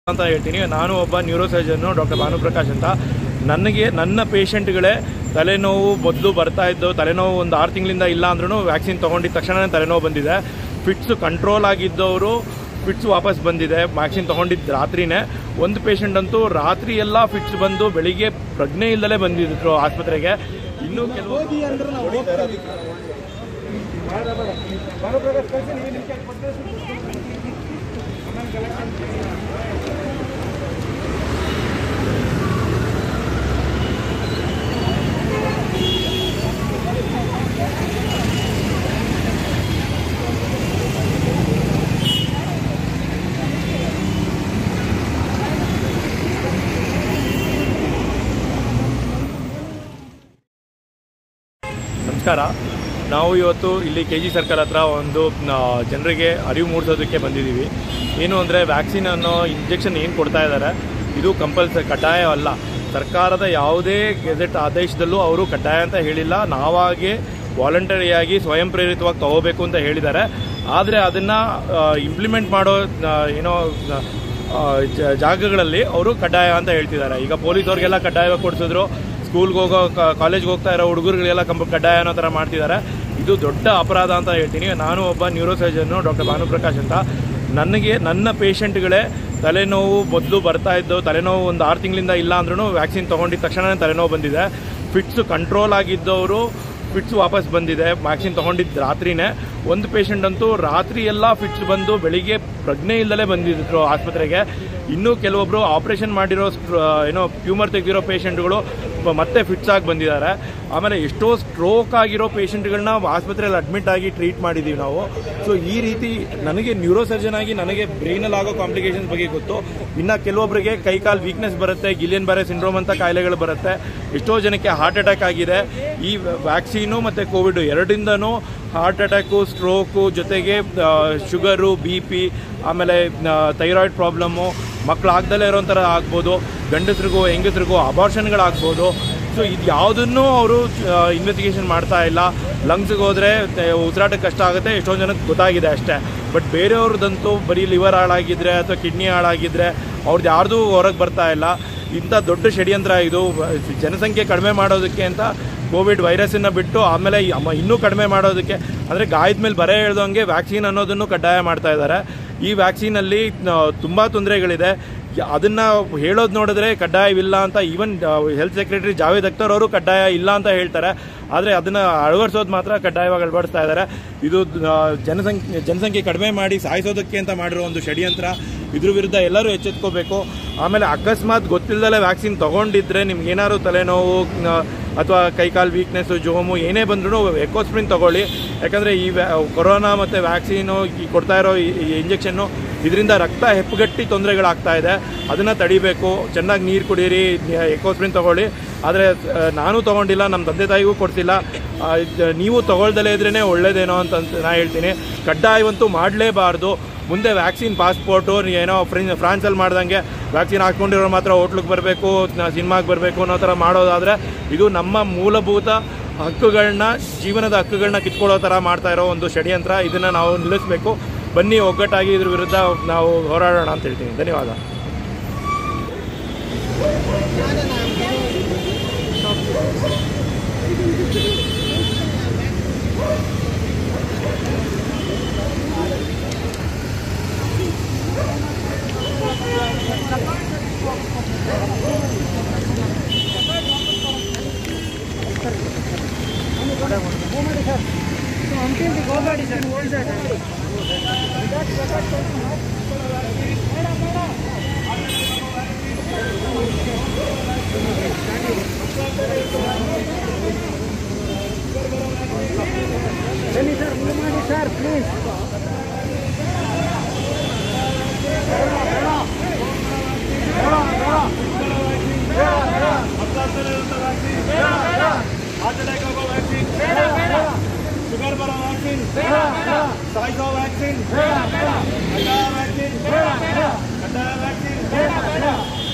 ಅಂತ ಹೇಳ್ತೀನಿ ನಾನು ಒಬ್ಬ ನ್ಯೂರೋ ಸರ್ಜನ್ನು ಡಾಕ್ಟರ್ ಭಾನುಪ್ರಕಾಶ್ ಅಂತ ನನಗೆ ನನ್ನ ಪೇಷಂಟ್ಗಳೇ ತಲೆನೋವು ಮೊದಲು ಬರ್ತಾ ಇದ್ದು ತಲೆನೋವು ಒಂದು ಆರು ತಿಂಗಳಿಂದ ಇಲ್ಲ ಅಂದ್ರೂ ವ್ಯಾಕ್ಸಿನ್ ತೊಗೊಂಡಿದ್ದ ತಕ್ಷಣನೇ ತಲೆನೋವು ಬಂದಿದೆ ಫಿಟ್ಸು ಕಂಟ್ರೋಲ್ ಆಗಿದ್ದವರು ಫಿಟ್ಸ್ ವಾಪಸ್ ಬಂದಿದೆ ವ್ಯಾಕ್ಸಿನ್ ತೊಗೊಂಡಿದ್ದು ರಾತ್ರಿನೇ ಒಂದು ಪೇಷಂಟ್ ಅಂತೂ ರಾತ್ರಿ ಎಲ್ಲ ಫಿಟ್ಸ್ ಬಂದು ಬೆಳಿಗ್ಗೆ ಪ್ರಜ್ಞೆ ಇಲ್ಲದೆ ಬಂದಿದ್ರು ಆಸ್ಪತ್ರೆಗೆ ಇನ್ನೂ ಕೆಲವು ನಮಸ್ಕಾರ ನಾವು ಇವತ್ತು ಇಲ್ಲಿ ಕೆ ಜಿ ಸರ್ಕಲ್ ಹತ್ರ ಒಂದು ಆ, ಜನರಿಗೆ ಅರಿವು ಮೂಡಿಸೋದಕ್ಕೆ ಬಂದಿದ್ದೀವಿ ಏನು ಅಂದರೆ ವ್ಯಾಕ್ಸಿನ್ ಅನ್ನೋ ಇಂಜೆಕ್ಷನ್ ಏನು ಕೊಡ್ತಾ ಇದ್ದಾರೆ ಇದು ಕಂಪಲ್ಸರಿ ಕಡ್ಡಾಯ ಅಲ್ಲ ಸರ್ಕಾರದ ಯಾವುದೇ ಗೆಜೆಟ್ ಆದೇಶದಲ್ಲೂ ಅವರು ಕಡ್ಡಾಯ ಅಂತ ಹೇಳಿಲ್ಲ ನಾವಾಗೆ ವಾಲಂಟರಿಯಾಗಿ ಸ್ವಯಂ ಪ್ರೇರಿತವಾಗಿ ತಗೋಬೇಕು ಅಂತ ಹೇಳಿದ್ದಾರೆ ಆದರೆ ಅದನ್ನು ಇಂಪ್ಲಿಮೆಂಟ್ ಮಾಡೋ ಆ, ಏನೋ ಆ, ಜ- ಜಾಗಗಳಲ್ಲಿ ಅವರು ಕಡ್ಡಾಯ ಅಂತ ಹೇಳ್ತಿದ್ದಾರೆ ಈಗ ಪೊಲೀಸವ್ರಿಗೆಲ್ಲ ಕಡ್ಡಾಯವಾಗಿ ಕೊಡಿಸಿದ್ರು ಸ್ಕೂಲ್ಗೆ ಹೋಗೋ ಕಾಲೇಜ್ಗೆ ಹೋಗ್ತಾ ಇರೋ ಹುಡುಗರುಗಳಿಗೆಲ್ಲ ಕಂಪ ಕಡ್ಡಾಯ ಅನ್ನೋ ಥರ ಮಾಡ್ತಿದ್ದಾರೆ ಇದು ದೊಡ್ಡ ಅಪರಾಧ ಅಂತ ಹೇಳ್ತೀನಿ ನಾನು ಒಬ್ಬ ನ್ಯೂರೋ ಸರ್ಜನ್ನು ಡಾಕ್ಟರ್ ಭಾನುಪ್ರಕಾಶ್ ಅಂತ ನನಗೆ ನನ್ನ ಪೇಷಂಟ್ಗಳೇ ತಲೆನೋವು ಮೊದಲು ಬರ್ತಾ ಇದ್ದು ತಲೆನೋವು ಒಂದು ಆರು ತಿಂಗಳಿಂದ ಇಲ್ಲ ಅಂದ್ರೂ ವ್ಯಾಕ್ಸಿನ್ ತೊಗೊಂಡಿದ್ದ ತಕ್ಷಣನೇ ತಲೆನೋವು ಬಂದಿದೆ ಫಿಟ್ಸು ಕಂಟ್ರೋಲ್ ಆಗಿದ್ದವರು ಫಿಟ್ಸ್ ವಾಪಸ್ ಬಂದಿದೆ ವ್ಯಾಕ್ಸಿನ್ ತೊಗೊಂಡಿದ್ದು ರಾತ್ರಿನೇ ಒಂದು ಪೇಷಂಟ್ ಅಂತೂ ರಾತ್ರಿ ಎಲ್ಲ ಫಿಟ್ಸ್ ಬಂದು ಬೆಳಿಗ್ಗೆ ಪ್ರಜ್ಞೆ ಇಲ್ಲದೆ ಬಂದಿದ್ರು ಆಸ್ಪತ್ರೆಗೆ ಇನ್ನೂ ಕೆಲವೊಬ್ಬರು ಆಪರೇಷನ್ ಮಾಡಿರೋ ಸ್ಟ್ರ- ಏನೋ ಟ್ಯೂಮರ್ ತೆಗೆದಿರೋ ಪೇಷಂಟ್ಗಳು ಮತ್ತೆ ಫಿಟ್ಸ್ ಆಗಿ ಬಂದಿದ್ದಾರೆ ಆಮೇಲೆ ಎಷ್ಟೋ ಸ್ಟ್ರೋಕ್ ಆಗಿರೋ ಪೇಷಂಟ್ಗಳನ್ನ ಆಸ್ಪತ್ರೆಯಲ್ಲಿ ಅಡ್ಮಿಟ್ ಆಗಿ ಟ್ರೀಟ್ ಮಾಡಿದ್ದೀವಿ ನಾವು ಸೊ ಈ ರೀತಿ ನನಗೆ ನ್ಯೂರೋ ಸರ್ಜನ್ ಆಗಿ ನನಗೆ ಬ್ರೈನಲ್ಲಿ ಆಗೋ ಕಾಂಪ್ಲಿಕೇಶನ್ಸ್ ಬಗ್ಗೆ ಗೊತ್ತು ಇನ್ನು ಕೆಲವೊಬ್ಬರಿಗೆ ಕೈಕಾಲು ವೀಕ್ನೆಸ್ ಬರುತ್ತೆ ಗಿಲಿಯನ್ ಬರೆ ಸಿಂಡ್ರೋಮ್ ಅಂತ ಕಾಯಿಲೆಗಳು ಬರುತ್ತೆ ಎಷ್ಟೋ ಜನಕ್ಕೆ ಹಾರ್ಟ್ ಅಟ್ಯಾಕ್ ಆಗಿದೆ ಈ ವ್ಯಾಕ್ಸಿನು ಮತ್ತು ಕೋವಿಡ್ ಎರಡರಿಂದನೂ ಹಾರ್ಟ್ ಅಟ್ಯಾಕು ಸ್ಟ್ರೋಕು ಜೊತೆಗೆ ಶುಗರು ಬಿ ಪಿ ಆಮೇಲೆ ಥೈರಾಯ್ಡ್ ಪ್ರಾಬ್ಲಮ್ಮು ಮಕ್ಕಳು ಆಗ್ದಲೇ ಇರೋ ಥರ ಆಗ್ಬೋದು ಗಂಡಸ್ರಿಗೂ ಹೆಂಗಸ್ರಿಗೂ ಅಬಾರ್ಷನ್ಗಳಾಗ್ಬೋದು ಸೊ ಇದು ಯಾವುದನ್ನೂ ಅವರು ಇನ್ವೆಸ್ಟಿಗೇಷನ್ ಮಾಡ್ತಾ ಇಲ್ಲ ಲಂಗ್ಸ್ಗೆ ಹೋದರೆ ಉಸಿರಾಟಕ್ಕೆ ಕಷ್ಟ ಆಗುತ್ತೆ ಎಷ್ಟೊಂದು ಜನಕ್ಕೆ ಗೊತ್ತಾಗಿದೆ ಅಷ್ಟೇ ಬಟ್ ಬೇರೆಯವ್ರದ್ದಂತೂ ಬರೀ ಲಿವರ್ ಹಾಳಾಗಿದ್ರೆ ಅಥವಾ ಕಿಡ್ನಿ ಹಾಳಾಗಿದ್ರೆ ಅವ್ರದ್ದು ಯಾರ್ದು ಹೊರಗೆ ಬರ್ತಾ ಇಲ್ಲ ಇಂಥ ದೊಡ್ಡ ಷಡ್ಯಂತ್ರ ಇದು ಜನಸಂಖ್ಯೆ ಕಡಿಮೆ ಮಾಡೋದಕ್ಕೆ ಅಂತ ಕೋವಿಡ್ ವೈರಸ್ಸನ್ನು ಬಿಟ್ಟು ಆಮೇಲೆ ಈ ಅಮ್ಮ ಇನ್ನೂ ಕಡಿಮೆ ಮಾಡೋದಕ್ಕೆ ಅಂದರೆ ಗಾಯದ ಮೇಲೆ ಬರೇ ಹೇಳ್ದಂಗೆ ವ್ಯಾಕ್ಸಿನ್ ಅನ್ನೋದನ್ನು ಕಡ್ಡಾಯ ಮಾಡ್ತಾ ಇದ್ದಾರೆ ಈ ವ್ಯಾಕ್ಸಿನಲ್ಲಿ ತುಂಬ ತೊಂದರೆಗಳಿದೆ ಅದನ್ನು ಹೇಳೋದು ನೋಡಿದ್ರೆ ಕಡ್ಡಾಯವಿಲ್ಲ ಅಂತ even health secretary Javed Akhtar ಅವರು ಕಡ್ಡಾಯ ಇಲ್ಲ ಅಂತ ಹೇಳ್ತಾರೆ ಆದರೆ ಅದನ್ನು ಅಳವಡಿಸೋದು ಮಾತ್ರ ಕಡ್ಡಾಯವಾಗಿ ಅಳವಡಿಸ್ತಾ ಇದ್ದಾರೆ ಇದು ಆ, ಜನಸಂಖ್ಯೆ ಜನಸಂಖ್ಯೆ ಕಡಿಮೆ ಮಾಡಿ ಸಾಯಿಸೋದಕ್ಕೆ ಅಂತ ಮಾಡಿರೋ ಒಂದು ಷಡ್ಯಂತ್ರ ಇದ್ರ ವಿರುದ್ಧ ಎಲ್ಲರೂ ಎಚ್ಚೆತ್ಕೋಬೇಕು ಆಮೇಲೆ ಅಕಸ್ಮಾತ್ ಗೊತ್ತಿಲ್ಲದಲ್ಲೇ ವ್ಯಾಕ್ಸಿನ್ ತೊಗೊಂಡಿದ್ರೆ ನಿಮ್ಗೆ ಏನಾದ್ರು ತಲೆನೋವು ಆ, ಅಥವಾ ಕೈಕಾಲು ವೀಕ್ನೆಸ್ಸು ಜೋಮು ಏನೇ ಬಂದ್ರೂ ಎಕೋಸ್ಪ್ರಿನ್ ತಗೊಳ್ಳಿ ಯಾಕಂದರೆ ಈ ವ್ಯಾ ಕೊರೋನಾ ಮತ್ತು ವ್ಯಾಕ್ಸಿನು ಈ ಕೊಡ್ತಾ ಇರೋ ಈ ಇಂಜೆಕ್ಷನ್ನು ಇದರಿಂದ ರಕ್ತ ಹೆಪ್ಪುಗಟ್ಟಿ ತೊಂದರೆಗಳಾಗ್ತಾ ಇದೆ ಅದನ್ನು ತಡಿಬೇಕು ಚೆನ್ನಾಗಿ ನೀರು ಕುಡೀರಿ ಎಕೋಸ್ಪ್ರಿನ್ ತಗೊಳ್ಳಿ ಆದರೆ ನಾನು ತೊಗೊಂಡಿಲ್ಲ ನಮ್ಮ ತಂದೆ ತಾಯಿಗೂ ಕೊಡ್ತಿಲ್ಲ ಆ, ಇದ್- ನೀವು ತೊಗೊಳ್ದಲೇ ಇದ್ರೇ ಒಳ್ಳೇದೇನೋ ಅಂತ ಅಂತ ನಾ ಹೇಳ್ತೀನಿ ಕಡ್ಡಾಯವಂತೂ ಮಾಡಲೇಬಾರ್ದು ಮುಂದೆ ವ್ಯಾಕ್ಸಿನ್ ಪಾಸ್ಪೋರ್ಟು ಏನೋ ಫ್ರೆಂಚ್ ಫ್ರಾನ್ಸಲ್ಲಿ ಮಾಡ್ದಂಗೆ ವ್ಯಾಕ್ಸಿನ್ ಹಾಕ್ಕೊಂಡಿರೋ ಮಾತ್ರ ಹೋಟ್ಲಿಗೆ ಬರಬೇಕು ಸಿನಿಮಾಗೆ ಬರಬೇಕು ಅನ್ನೋ ಥರ ಮಾಡೋದಾದರೆ ಇದು ನಮ್ಮ ಮೂಲಭೂತ ಹಕ್ಕುಗಳನ್ನ ಜೀವನದ ಹಕ್ಕುಗಳನ್ನ ಕಿತ್ಕೊಳ್ಳೋ ಥರ ಮಾಡ್ತಾ ಇರೋ ಒಂದು ಷಡ್ಯಂತ್ರ ಇದನ್ನು ನಾವು ನಿಲ್ಲಿಸಬೇಕು ಬನ್ನಿ ಒಗ್ಗಟ್ಟಾಗಿ ಇದ್ರ ವಿರುದ್ಧ ನಾವು ಹೋರಾಡೋಣ ಅಂತ ಹೇಳ್ತೀನಿ ಧನ್ಯವಾದ ಬನ್ನಿ ಸರ್ ಮುಂದೆ ಮಾಡಿ ಸರ್ ಪ್ಲೀಸ್ ಶುಗರ್ ಬರೋ ವ್ಯಾಕ್ಸಿನ್ ಸಾಯಿಸೋ ವ್ಯಾಕ್ಸಿನ್ ಕಡ್ಡಾಯ ವ್ಯಾಕ್ಸಿನ್ ಕಡ್ಡಾಯ ವ್ಯಾಕ್ಸಿನ್